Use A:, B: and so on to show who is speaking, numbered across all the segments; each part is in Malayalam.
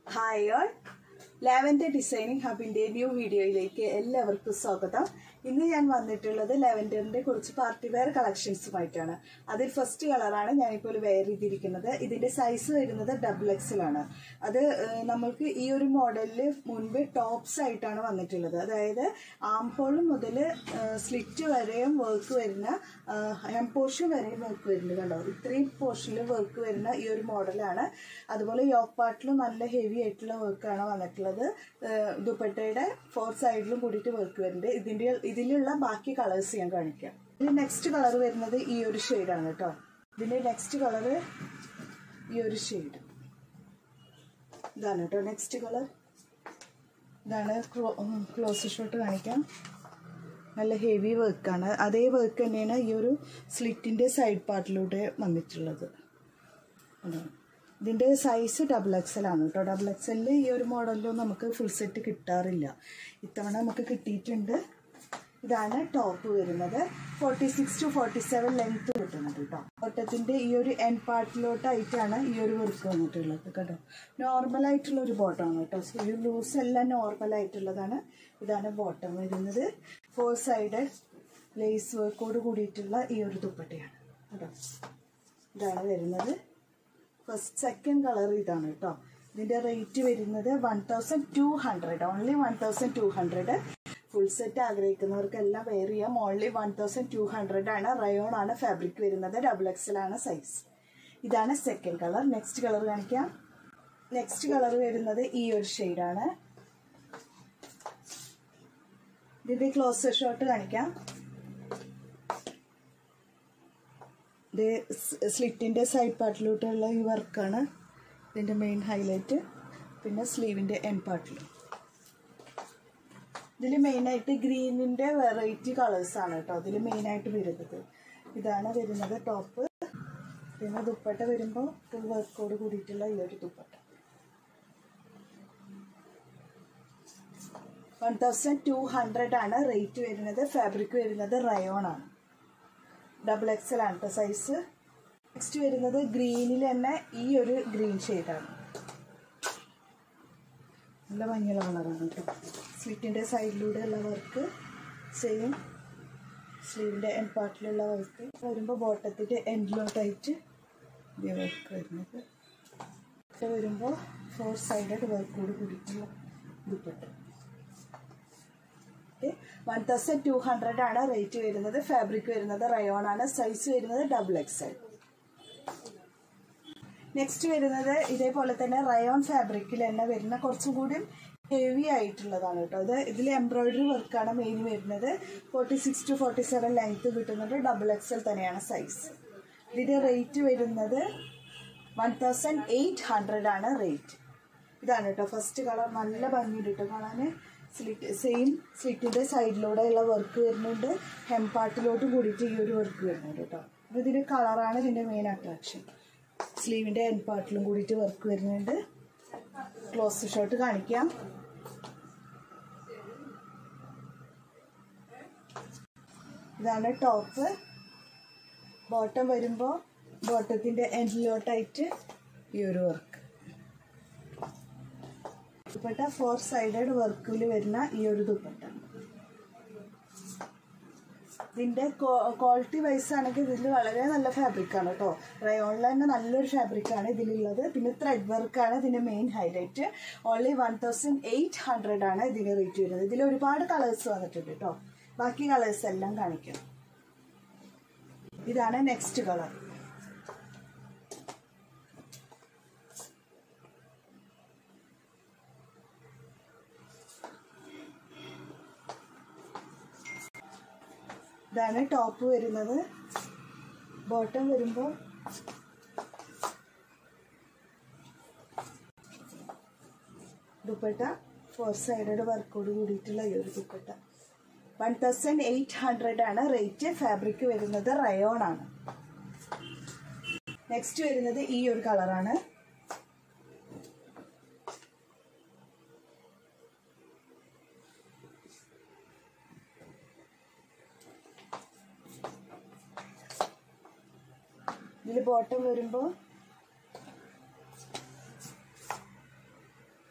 A: ഹായ് ഓൾ ലാവൻഡർ ഡിസൈനിങ് ഹബിൻ്റെ ന്യൂ വീഡിയോയിലേക്ക് എല്ലാവർക്കും സ്വാഗതം ഇന്ന് ഞാൻ വന്നിട്ടുള്ളത് ലാവൻഡറിൻ്റെ കുറച്ച് പാർട്ടി വെയർ കളക്ഷൻസുമായിട്ടാണ് അതിൽ ഫസ്റ്റ് കളറാണ് ഞാനിപ്പോൾ വെയർ ചെയ്തിരിക്കുന്നത് ഇതിൻ്റെ സൈസ് വരുന്നത് ഡബിൾ എക്സൽ ആണ് അത് ഏഹ്, നമ്മൾക്ക് ഈ ഒരു മോഡലിൽ മുൻപ് ടോപ്സ് ആയിട്ടാണ് വന്നിട്ടുള്ളത് അതായത് ആം ഹോൾ മുതൽ സ്ലിറ്റ് വരെയും വർക്ക് വരുന്ന ഹെം പോർഷൻ വരെയും വർക്ക് വരുന്നത് കണ്ടോ ഇത്രയും പോർഷനിൽ വർക്ക് വരുന്ന ഈ ഒരു മോഡലാണ് അതുപോലെ യോക്ക് പാർട്ടിലും നല്ല ഹെവി ആയിട്ടുള്ള വർക്കാണ് വന്നിട്ടുള്ളത് ഏഹ് ദുപ്പട്ടയുടെ ഫോർ സൈഡിലും കൂടിയിട്ട് വർക്ക് വരുന്നുണ്ട് ഇതിൻ്റെ ഇതിലുള്ള ബാക്കി കളേഴ്സ് ഞാൻ കാണിക്കാം ഇതിൽ നെക്സ്റ്റ് കളർ വരുന്നത് ഈ ഒരു ഷെയ്ഡാണ് കേട്ടോ ഇതിൻ്റെ നെക്സ്റ്റ് കളറ് ഈ ഒരു ഷെയ്ഡ് ഇതാണ് കേട്ടോ നെക്സ്റ്റ് കളർ ഇതാണ് ക്ലോസ് ഷോട്ട് കാണിക്കാം നല്ല ഹെവി വർക്കാണ് അതേ വർക്ക് തന്നെയാണ് ഈ ഒരു സ്ലിറ്റിൻ്റെ സൈഡ് പാർട്ടിലൂടെ വന്നിട്ടുള്ളത് അതാണ് ഇതിൻ്റെ സൈസ് ഡബിൾ എക്സൽ ആണ് കേട്ടോ ഡബിൾ എക്സലിൽ ഈ ഒരു മോഡലിലും നമുക്ക് ഫുൾ സെറ്റ് കിട്ടാറില്ല ഇത്തവണ നമുക്ക് കിട്ടിയിട്ടുണ്ട് ഇതാണ് ടോപ്പ് വരുന്നത് forty six to forty seven length കിട്ടുന്നത് കേട്ടോ ബോട്ടത്തിൻ്റെ ഈ ഒരു എൻ പാർട്ടിലോട്ടായിട്ടാണ് ഈ ഒരു വർക്ക് വന്നിട്ടുള്ളത് കേട്ടോ നോർമൽ ആയിട്ടുള്ള ഒരു ബോട്ടമാണ് കേട്ടോ So, ഈ ലൂസ് എല്ലാം നോർമൽ ആയിട്ടുള്ളതാണ് ഇതാണ് ബോട്ടം വരുന്നത് ഫോർ സൈഡ് ലേസ് വർക്കോട് കൂടിയിട്ടുള്ള ഈ ഒരു ദുപ്പട്ടയാണ് കേട്ടോ ഇതാണ് വരുന്നത് ഫസ്റ്റ് സെക്കൻഡ് കളർ ഇതാണ് കേട്ടോ ഇതിൻ്റെ റേറ്റ് വരുന്നത് one thousand two hundred only one thousand two hundred full set ആഗ്രഹിക്കുന്നവർക്കെല്ലാം വെയർ ചെയ്യാം only one thousand two hundred ആണ് റയോൺ ആണ് ഫാബ്രിക് വരുന്നത് ഡബിൾ എക്സൽ ആണ് സൈസ് ഇതാണ് സെക്കൻഡ് കളർ നെക്സ്റ്റ് കളർ കാണിക്കാം നെക്സ്റ്റ് കളർ വരുന്നത് ഈ ഒരു ഷെയ്ഡാണ് ഇതിൻ്റെ ക്ലോസർ ഷോട്ട് കാണിക്കാം ഇത് സ്ലിറ്റിൻ്റെ സൈഡ് പാർട്ടിലോട്ടുള്ള ഈ വർക്കാണ് ഇതിൻ്റെ മെയിൻ ഹൈലൈറ്റ് പിന്നെ സ്ലീവിൻ്റെ എൻ പാർട്ടിൽ ഇതിൽ മെയിനായിട്ട് ഗ്രീനിൻ്റെ വെറൈറ്റി കളേഴ്സാണ് കേട്ടോ ഇതിൽ മെയിനായിട്ട് വരുന്നത് ഇതാണ് വരുന്നത് ടോപ്പ് പിന്നെ ദുപ്പട്ട വരുമ്പോൾ ഫുൾ വർക്കോട് കൂടിയിട്ടുള്ള ഈ ഒരു dupatta one thousand two hundred ആണ് റേറ്റ് വരുന്നത് ഫാബ്രിക് വരുന്നത് റയോൺ ആണ് ഡബിൾ എക്സൽ ആണ് കേട്ടോ സൈസ് നെക്സ്റ്റ് വരുന്നത് ഗ്രീനിൽ തന്നെ ഈ ഒരു ഗ്രീൻ ഷെയ്ഡാണ് നല്ല മഞ്ഞൾ കളറാണ് കേട്ടോ സ്ലിറ്റിൻ്റെ സൈഡിലൂടെ ഉള്ള വർക്ക് സെയിം സ്ലീവിൻ്റെ എൻ പാർട്ടിലുള്ള വർക്ക് വരുമ്പോൾ ബോട്ടത്തിൻ്റെ എൻഡിലോട്ടായിട്ട് ഇതേ വർക്ക് വരുന്നത് ഇത് വരുമ്പോൾ ഫോർ സൈഡഡ് വർക്കോട് കൂടിയിട്ടുള്ള dupatta one thousand two hundred ആണ് റേറ്റ് വരുന്നത് ഫാബ്രിക് വരുന്നത് റയോൺ ആണ് സൈസ് വരുന്നത് ഡബിൾ എക്സൽ നെക്സ്റ്റ് വരുന്നത് ഇതേപോലെ തന്നെ റയോൺ ഫാബ്രിക്കിൽ തന്നെ വരുന്ന കുറച്ചും കൂടി ഹെവി ആയിട്ടുള്ളതാണ് കേട്ടോ ഇത് ഇതിൽ എംബ്രോയിഡറി വർക്കാണ് മെയിൻ വരുന്നത് forty six to forty seven length കിട്ടുന്നത് ഡബിൾ എക്സൽ തന്നെയാണ് സൈസ് ഇതിൻ്റെ റേറ്റ് വരുന്നത് വൺ തൗസൻഡ് എയ്റ്റ് ഹൺഡ്രഡ് ആണ് റേറ്റ് ഇതാണ് കേട്ടോ ഫസ്റ്റ് കളർ നല്ല ഭംഗിയുണ്ട് കേട്ടോ കാണാൻ സ്ലിറ്റ് സെയിം സ്ലിറ്റിൻ്റെ സൈഡിലൂടെയുള്ള വർക്ക് വരുന്നുണ്ട് ഹെം പാർട്ടിലോട്ട് കൂടിയിട്ട് ഈ ഒരു വർക്ക് വരുന്നുണ്ട് കേട്ടോ അപ്പോൾ ഇതിൻ്റെ കളറാണ് ഇതിൻ്റെ മെയിൻ അട്രാക്ഷൻ സ്ലീവിൻ്റെ എൻ പാർട്ടിലും കൂടിയിട്ട് വർക്ക് വരുന്നുണ്ട് ക്ലോസ് ഷർട്ട് കാണിക്കാം ഇതാണ് ടോപ്പ് ബോട്ടം വരുമ്പോൾ ബോട്ടത്തിൻ്റെ എൻഡിലോട്ടായിട്ട് ഈ ഒരു വർക്ക് ദുപ്പട്ട ഫോർ സൈഡഡ് വർക്കിൽ വരുന്ന ഈ ഒരു ദുപ്പട്ട ഇതിൻ്റെ ക്വാളിറ്റി വൈസ് ആണെങ്കിൽ ഇതിൽ വളരെ നല്ല ഫാബ്രിക്കാണ് കേട്ടോ റയോണിൽ തന്നെ നല്ലൊരു ഫാബ്രിക്കാണ് ഇതിലുള്ളത് പിന്നെ ത്രെഡ് വർക്കാണ് ഇതിൻ്റെ main highlight only one thousand eight hundred ആണ് ഇതിൻ്റെ റേറ്റ് വരുന്നത് ഇതിൽ ഒരുപാട് കളേഴ്സ് വന്നിട്ടുണ്ട് കേട്ടോ ബാക്കി കളേഴ്സ് എല്ലാം കാണിക്കാം ഇതാണ് നെക്സ്റ്റ് കളർ ഇതാണ് ടോപ്പ് വരുന്നത് ബോട്ടം വരുമ്പോൾ ദുപ്പട്ട ഫോർ സൈഡഡ് വർക്കോട് കൂടിയിട്ടുള്ള ഈ ഒരു dupatta one thousand eight hundred ആണ് റേറ്റ് ഫാബ്രിക് വരുന്നത് റയോൺ ആണ് നെക്സ്റ്റ് വരുന്നത് ഈ ഒരു കളറാണ് ഇതിൽ ബോട്ടം വരുമ്പോൾ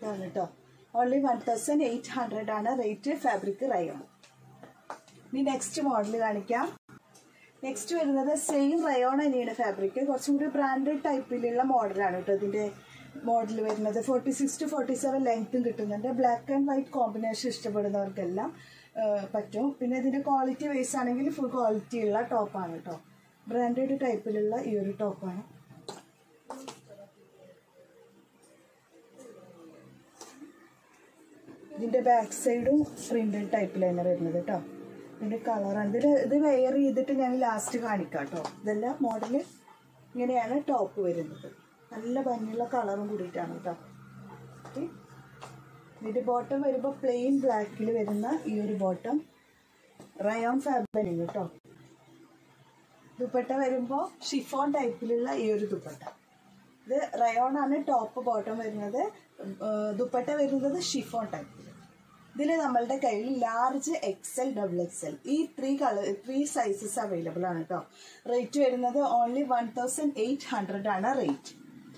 A: ഇതാണ് കേട്ടോ only one thousand eight hundred ആണ് റേറ്റ് ഫാബ്രിക് റയോൺ ഇനി നെക്സ്റ്റ് മോഡൽ കാണിക്കാം നെക്സ്റ്റ് വരുന്നത് സെയിം റയോൺ തന്നെയാണ് ഫാബ്രിക് കുറച്ചും കൂടി ബ്രാൻഡഡ് ടൈപ്പിലുള്ള മോഡലാണ് കേട്ടോ ഇതിൻ്റെ മോഡൽ വരുന്നത് forty six to forty seven ലെങ്ത്തും കിട്ടുന്നുണ്ട് ബ്ലാക്ക് ആൻഡ് വൈറ്റ് കോമ്പിനേഷൻ ഇഷ്ടപ്പെടുന്നവർക്കെല്ലാം ആ, പറ്റും പിന്നെ ഇതിൻ്റെ ക്വാളിറ്റി വൈസ് ആണെങ്കിൽ ഫുൾ ക്വാളിറ്റി ഉള്ള ടോപ്പാണ് കേട്ടോ ബ്രാൻഡഡ് ടൈപ്പിലുള്ള ഈ ഒരു ടോപ്പാണ് ഇതിൻ്റെ ബാക്ക് സൈഡും പ്രിന്റഡ് ടൈപ്പിലാണ് വരുന്നത് കേട്ടോ ഇതിൻ്റെ കളറാണ് ഇതിൽ ഇത് വെയർ ചെയ്തിട്ട് ഞാൻ ലാസ്റ്റ് കാണിക്കാം കേട്ടോ ഇതെല്ലാം മോഡൽ ഇങ്ങനെയാണ് ടോപ്പ് വരുന്നത് നല്ല ഭംഗിയുള്ള കളറും കൂടിയിട്ടാണ് കേട്ടോ ഓക്കെ ഇതിൻ്റെ ബോട്ടം വരുമ്പോൾ പ്ലെയിൻ ബ്ലാക്കിൽ വരുന്ന ഈ ഒരു ബോട്ടം റയോൺ ഫാബ്രിക് കേട്ടോ ദുപ്പട്ട വരുമ്പോൾ ഷിഫോൺ ടൈപ്പിലുള്ള ഈ ഒരു ദുപ്പട്ട ഇത് റയോൺ ആണ് ടോപ്പ് ബോട്ടം വരുന്നത് ഏർ ദുപ്പട്ട വരുന്നത് ഷിഫോൺ ടൈപ്പിൽ ഇതിൽ നമ്മളുടെ കയ്യിൽ ലാർജ് എക്സൽ ഡബിൾ എക്സൽ ഈ three colour three sizes available ആണ് കേട്ടോ റേറ്റ് വരുന്നത് only one thousand eight hundred ആണ് റേറ്റ്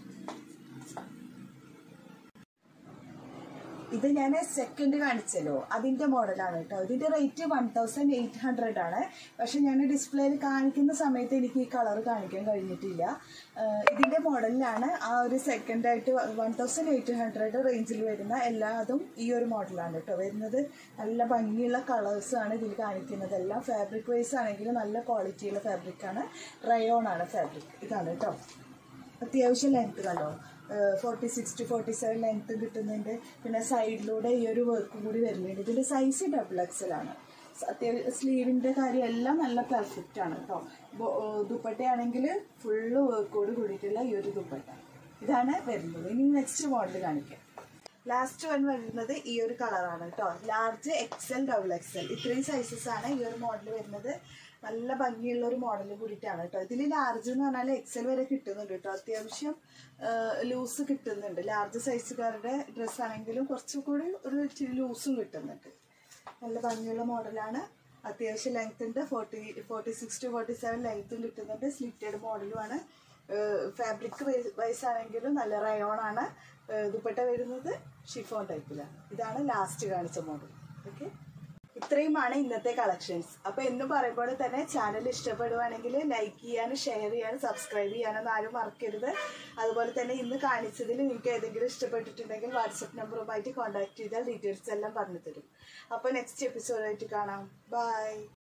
A: ഇത് ഞാൻ സെക്കൻഡ് കാണിച്ചല്ലോ അതിന്റെ മോഡലാണ് കേട്ടോ ഇതിന്റെ rate one thousand eight hundred ആണ് പക്ഷെ ഞാൻ ഡിസ്പ്ലേയിൽ കാണിക്കുന്ന സമയത്ത് എനിക്ക് ഈ കളർ കാണിക്കാൻ കഴിഞ്ഞിട്ടില്ല ആഹ് ഇതിന്റെ മോഡലിലാണ് ആ ഒരു സെക്കൻഡ് ആയിട്ട് വൺ തൗസൻഡ് എയ്റ്റ് ഹൺഡ്രഡ് റേഞ്ചിൽ വരുന്ന എല്ലാതും ഈ ഒരു മോഡലാണ് കേട്ടോ വരുന്നത് നല്ല ഭംഗിയുള്ള കളേഴ്സ് ആണ് ഇതിൽ കാണിക്കുന്നത് എല്ലാം ഫാബ്രിക് വൈസ് ആണെങ്കിൽ നല്ല ക്വാളിറ്റിയുള്ള ഫാബ്രിക് ആണ് റയോൺ ആണ് ഫാബ്രിക് ഇതാണ് കേട്ടോ അത്യാവശ്യം ലെങ്ത് കണ്ടോ forty six to forty seven length കിട്ടുന്നുണ്ട് പിന്നെ സൈഡിലൂടെ ഈ ഒരു വർക്കും കൂടി വരുന്നുണ്ട് ഇതിൻ്റെ സൈസ് ഡബിൾ എക്സൽ ആണ് അത്യാവശ്യം സ്ലീവിൻ്റെ കാര്യം എല്ലാം നല്ല പെർഫെക്റ്റ് ആണ് കേട്ടോ ദുപ്പട്ടയാണെങ്കിൽ ഫുള്ള് വർക്കോട് കൂടിയിട്ടുള്ള ഈ ഒരു ദുപ്പട്ട ഇതാണ് വരുന്നത് ഇനി നെക്സ്റ്റ് മോഡൽ കാണിക്കാം ലാസ്റ്റ് വൺ വരുന്നത് ഈ ഒരു കളറാണ് കേട്ടോ ലാർജ് എക്സൽ ഡബിൾ എക്സൽ ഇത്രയും സൈസസ് ആണ് ഈ ഒരു മോഡൽ വരുന്നത് നല്ല ഭംഗിയുള്ള ഒരു മോഡൽ കൂടിയിട്ടാണ് കേട്ടോ ഇതിൽ ലാർജ് എന്ന് പറഞ്ഞാൽ എക്സൽ വരെ കിട്ടുന്നുണ്ട് കേട്ടോ അത്യാവശ്യം ലൂസ് കിട്ടുന്നുണ്ട് ലാർജ് സൈസുകാരുടെ ഡ്രസ്സ് ആണെങ്കിലും കുറച്ചുകൂടി ഒരു ഇച്ചിരി ലൂസും കിട്ടുന്നുണ്ട് നല്ല ഭംഗിയുള്ള മോഡലാണ് അത്യാവശ്യം ലെങ്ത് ഉണ്ട് forty forty six to forty seven ലെങ്ത്തും കിട്ടുന്നുണ്ട് സ്ലിറ്റഡ് മോഡലുമാണ് ഫാബ്രിക് വൈസ് ആണെങ്കിലും നല്ല റയോൺ ആണ് ഏഹ് ദുപ്പട്ട വരുന്നത് ഷിഫോൺ ടൈപ്പിലാണ് ഇതാണ് ലാസ്റ്റ് കാണിച്ച മോഡൽ ഓക്കെ ഇത്രയുമാണ് ഇന്നത്തെ കളക്ഷൻസ് അപ്പോൾ എന്നും പറയുമ്പോൾ തന്നെ ചാനൽ ഇഷ്ടപ്പെടുവാണെങ്കിൽ ലൈക്ക് ചെയ്യാനും ഷെയർ ചെയ്യാനും സബ്സ്ക്രൈബ് ചെയ്യാനൊന്നും ആരും മറക്കരുത് അതുപോലെ തന്നെ ഇന്ന് കാണിച്ചതിൽ നിങ്ങൾക്ക് ഏതെങ്കിലും ഇഷ്ടപ്പെട്ടിട്ടുണ്ടെങ്കിൽ വാട്സപ്പ് നമ്പറുമായിട്ട് കോൺടാക്ട് ചെയ്താൽ ഡീറ്റെയിൽസ് എല്ലാം പറഞ്ഞു തരും അപ്പോൾ നെക്സ്റ്റ് എപ്പിസോഡായിട്ട് കാണാം ബൈ